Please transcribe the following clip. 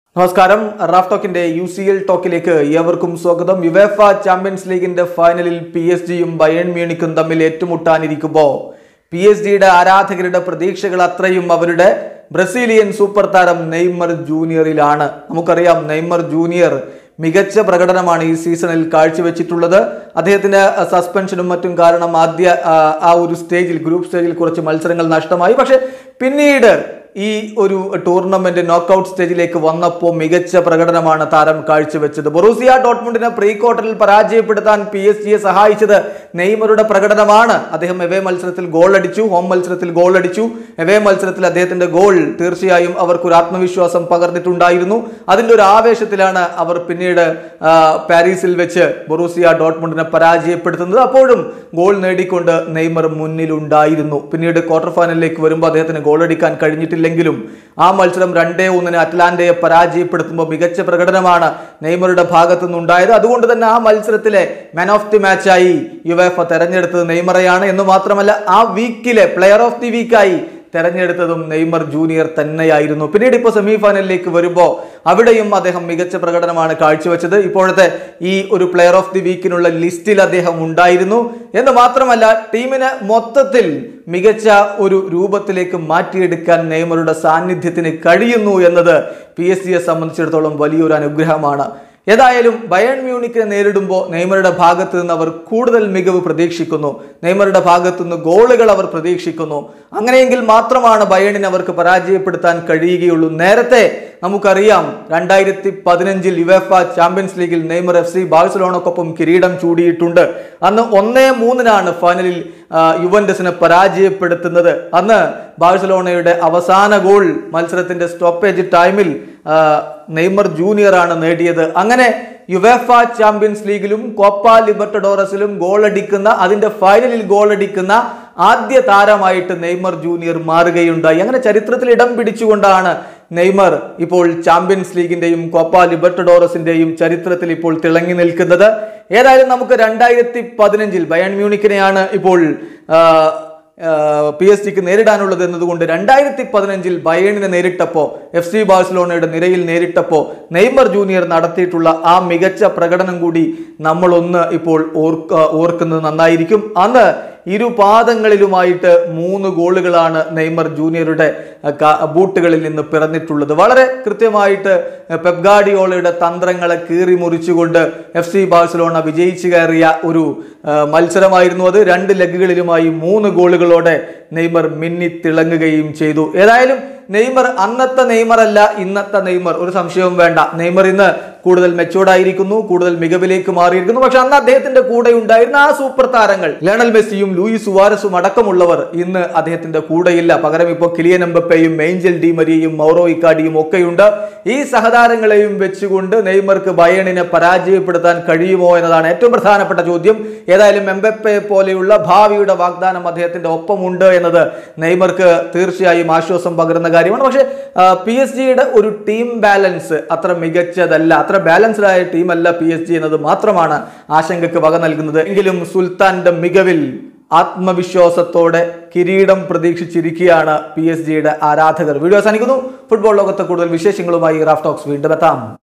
നമസ്കാരം റാഫ് ടോക്കിന്റെ യു സി എൽ ടോക്കിലേക്ക് ഏവർക്കും സ്വാഗതം യുവേഫ ചാമ്പ്യൻസ് ലീഗിന്റെ ഫൈനലിൽ പി എസ് ജിയും ബയൺ മ്യൂണിക്കും തമ്മിൽ ഏറ്റുമുട്ടാനിരിക്കുമ്പോൾ പി എസ് ജിയുടെ ആരാധകരുടെ പ്രതീക്ഷകൾ അത്രയും അവരുടെ ബ്രസീലിയൻ സൂപ്പർ താരം നെയ്മർ ജൂനിയറിലാണ് നമുക്കറിയാം നെയ്മർ ജൂനിയർ മികച്ച പ്രകടനമാണ് ഈ സീസണിൽ കാഴ്ചവെച്ചിട്ടുള്ളത് അദ്ദേഹത്തിന് സസ്പെൻഷനും മറ്റും കാരണം ആദ്യ ആ, ആ ഒരു സ്റ്റേജിൽ ഗ്രൂപ്പ് സ്റ്റേജിൽ കുറച്ച് മത്സരങ്ങൾ നഷ്ടമായി പക്ഷെ പിന്നീട് ഈ ഒരു ടൂർണമെന്റ് നോക്കൌട്ട് സ്റ്റേജിലേക്ക് വന്നപ്പോൾ മികച്ച പ്രകടനമാണ് താരം കാഴ്ചവെച്ചത് ബൊറൂസിയ ഡോട്ട്മുണ്ടിനെ പ്രീ ക്വാർട്ടറിൽ പരാജയപ്പെടുത്താൻ പി എസ് ജിയെ സഹായിച്ചത് നെയ്മറുടെ പ്രകടനമാണ് അദ്ദേഹം എവേ മത്സരത്തിൽ ഗോൾ അടിച്ചു ഹോം മത്സരത്തിൽ ഗോൾ അടിച്ചു എവേ മത്സരത്തിൽ അദ്ദേഹത്തിന്റെ ഗോൾ തീർച്ചയായും അവർക്കൊരു ആത്മവിശ്വാസം പകർന്നിട്ടുണ്ടായിരുന്നു അതിന്റെ ഒരു ആവേശത്തിലാണ് അവർ പിന്നീട് ആ, പാരീസിൽ വെച്ച് ബൊറൂസിയ ഡോട്ട്മുണ്ടിനെ പരാജയപ്പെടുത്തുന്നത് അപ്പോഴും ഗോൾ നേടിക്കൊണ്ട് നെയ്മർ മുന്നിലുണ്ടായിരുന്നു പിന്നീട് ക്വാർട്ടർ ഫൈനലിലേക്ക് വരുമ്പോൾ അദ്ദേഹത്തിന് ഗോൾ അടിക്കാൻ കഴിഞ്ഞിട്ടില്ലെങ്കിലും ആ മത്സരം രണ്ടേ ഒന്നിന് അറ്റ്ലാന്റയെ പരാജയപ്പെടുത്തുമ്പോൾ മികച്ച പ്രകടനമാണ് നെയ്മറുടെ ഭാഗത്തു നിന്നുണ്ടായത് അതുകൊണ്ട് തന്നെ ആ മത്സരത്തിലെ മാൻ ഓഫ് ദി മാച്ചായി യുവേഫ തെരഞ്ഞെടുത്തത് നെയ്മറയാണ് എന്ന് മാത്രമല്ല ആ വീക്കിലെ പ്ലെയർ ഓഫ് ദി വീക്കായി തെരഞ്ഞെടുത്തതും നെയ്മർ ജൂനിയർ തന്നെയായിരുന്നു പിന്നീട് ഇപ്പോൾ സെമി ഫൈനലിലേക്ക് വരുമ്പോൾ അവിടെയും അദ്ദേഹം മികച്ച പ്രകടനമാണ് കാഴ്ചവെച്ചത് ഇപ്പോഴത്തെ ഈ ഒരു പ്ലെയർ ഓഫ് ദി വീക്കിനുള്ള ലിസ്റ്റിൽ അദ്ദേഹം ഉണ്ടായിരുന്നു എന്ന് മാത്രമല്ല ടീമിനെ മൊത്തത്തിൽ മികച്ച ഒരു രൂപത്തിലേക്ക് മാറ്റിയെടുക്കാൻ നെയ്മറുടെ സാന്നിധ്യത്തിന് കഴിയുന്നു എന്നത് പി എസ് സിയെ സംബന്ധിച്ചിടത്തോളം വലിയൊരു അനുഗ്രഹമാണ് ഏതായാലും ബയൺ മ്യൂണിക്കിനെ നേരിടുമ്പോൾ നെയ്മറുടെ ഭാഗത്ത് നിന്ന് അവർ കൂടുതൽ മികവ് പ്രതീക്ഷിക്കുന്നു നെയ്മറുടെ ഭാഗത്തു നിന്ന് ഗോളുകൾ അവർ പ്രതീക്ഷിക്കുന്നു അങ്ങനെയെങ്കിൽ മാത്രമാണ് ബയണിനെ അവർക്ക് പരാജയപ്പെടുത്താൻ കഴിയുകയുള്ളൂ നേരത്തെ നമുക്കറിയാം രണ്ടായിരത്തി പതിനഞ്ചിൽ യുവേഫ ചാമ്പ്യൻസ് ലീഗിൽ നെയ്മർ എഫ് സി ബാഴ്സലോണക്കൊപ്പം കിരീടം ചൂടിയിട്ടുണ്ട് അന്ന് ഒന്നേ മൂന്നിനാണ് ഫൈനലിൽ ആ, യുവന്റസിനെ പരാജയപ്പെടുത്തുന്നത് അന്ന് ബാഴ്സലോണയുടെ അവസാന ഗോൾ മത്സരത്തിന്റെ സ്റ്റോപ്പേജ് ടൈമിൽ ആ, നെയ്മർ ജൂനിയർ ആണ് നേടിയത് അങ്ങനെ യുവേഫ ചാമ്പ്യൻസ് ലീഗിലും കോപ്പ ലിബർട്ടഡോറസിലും ഗോൾ അടിക്കുന്ന അതിന്റെ ഫൈനലിൽ ഗോൾ അടിക്കുന്ന ആദ്യ താരമായിട്ട് നെയ്മർ ജൂനിയർ മാറുകയുണ്ടായി അങ്ങനെ ചരിത്രത്തിൽ ഇടം പിടിച്ചുകൊണ്ടാണ് നെയ്മർ ഇപ്പോൾ ചാമ്പ്യൻസ് ലീഗിന്റെയും കോപ്പ ലിബർട്ടഡോറസിന്റെയും ചരിത്രത്തിൽ ഇപ്പോൾ തിളങ്ങി നിൽക്കുന്നത് ഏതായാലും നമുക്ക് രണ്ടായിരത്തി പതിനഞ്ചിൽ ബയൺ മ്യൂണിക്കിനെയാണ് ഇപ്പോൾ ആ, പി എസ് ജിക്ക് നേരിടാനുള്ളത് എന്നതുകൊണ്ട് രണ്ടായിരത്തി പതിനഞ്ചിൽ ബയേണിനെ നേരിട്ടപ്പോൾ എഫ് സി ബാഴ്സലോണയുടെ നിരയിൽ നേരിട്ടപ്പോൾ നെയ്മർ ജൂനിയർ നടത്തിയിട്ടുള്ള ആ മികച്ച പ്രകടനം കൂടി നമ്മളൊന്ന് ഇപ്പോൾ ഓർക്ക ഓർക്കുന്നത് നന്നായിരിക്കും അന്ന് ഇരു പാദങ്ങളിലുമായിട്ട് മൂന്ന് ഗോളുകളാണ് നെയ്മർ ജൂനിയറുടെ അഹ്, ക- ബൂട്ടുകളിൽ നിന്ന് പിറന്നിട്ടുള്ളത് വളരെ കൃത്യമായിട്ട് പെപ്ഗാഡിയോളയുടെ തന്ത്രങ്ങളെ കീറി മുറിച്ചുകൊണ്ട് എഫ് സി ബാഴ്സലോണ വിജയിച്ചു കയറിയ ഒരു ആ, മത്സരമായിരുന്നു അത് രണ്ട് ലെഗുകളിലുമായി മൂന്ന് ഗോളുകളോടെ നെയ്മർ മിന്നി തിളങ്ങുകയും ചെയ്തു ഏതായാലും നെയ്മർ അന്നത്തെ നെയ്മർ അല്ല ഇന്നത്തെ നെയ്മർ ഒരു സംശയവും വേണ്ട നെയ്മർ ഇന്ന് കൂടുതൽ മെച്ചൂർഡ് ആയിരിക്കുന്നു കൂടുതൽ മികവിലേക്ക് മാറിയിരിക്കുന്നു പക്ഷെ അന്ന് അദ്ദേഹത്തിന്റെ കൂടെ ഉണ്ടായിരുന്ന ആ സൂപ്പർ താരങ്ങൾ ലയണൽ മെസ്സിയും ലൂയിസ് സുവാരസും അടക്കമുള്ളവർ ഇന്ന് അദ്ദേഹത്തിന്റെ കൂടെയില്ല പകരം ഇപ്പോൾ കിലിയൻ എംബപ്പയും മേഞ്ചൽ ഡി മരിയയും മൗറോ ഇക്കാഡിയും ഒക്കെയുണ്ട് ഈ സഹതാരങ്ങളെയും വെച്ചുകൊണ്ട് നെയ്മർക്ക് ബയണിനെ പരാജയപ്പെടുത്താൻ കഴിയുമോ എന്നതാണ് ഏറ്റവും പ്രധാനപ്പെട്ട ചോദ്യം ഏതായാലും എംബപ്പെ പോലെയുള്ള ഭാവിയുടെ വാഗ്ദാനം അദ്ദേഹത്തിന്റെ ഒപ്പമുണ്ട് എന്നത് നെയ്മർക്ക് തീർച്ചയായും ആശ്വാസം പകരുന്ന കാര്യമാണ് പക്ഷേ പി എസ് ജിയുടെ ഒരു ടീം ബാലൻസ് അത്ര മികച്ചതല്ല അത്ര ബാലൻസ്ഡ് ആയ ടീമല്ല പി എസ് ജി എന്നത് മാത്രമാണ് ആശങ്കയ്ക്ക് വക നൽകുന്നത് എങ്കിലും സുൽത്താന്റെ മികവിൽ ആത്മവിശ്വാസത്തോടെ കിരീടം പ്രതീക്ഷിച്ചിരിക്കുകയാണ് പി എസ് ജിയുടെ ആരാധകർ വീഡിയോ അവസാനിക്കുന്നു ഫുട്ബോൾ ലോകത്തെ കൂടുതൽ വിശേഷങ്ങളുമായി റാഫ് ടോക്സ് വീണ്ടും എത്താം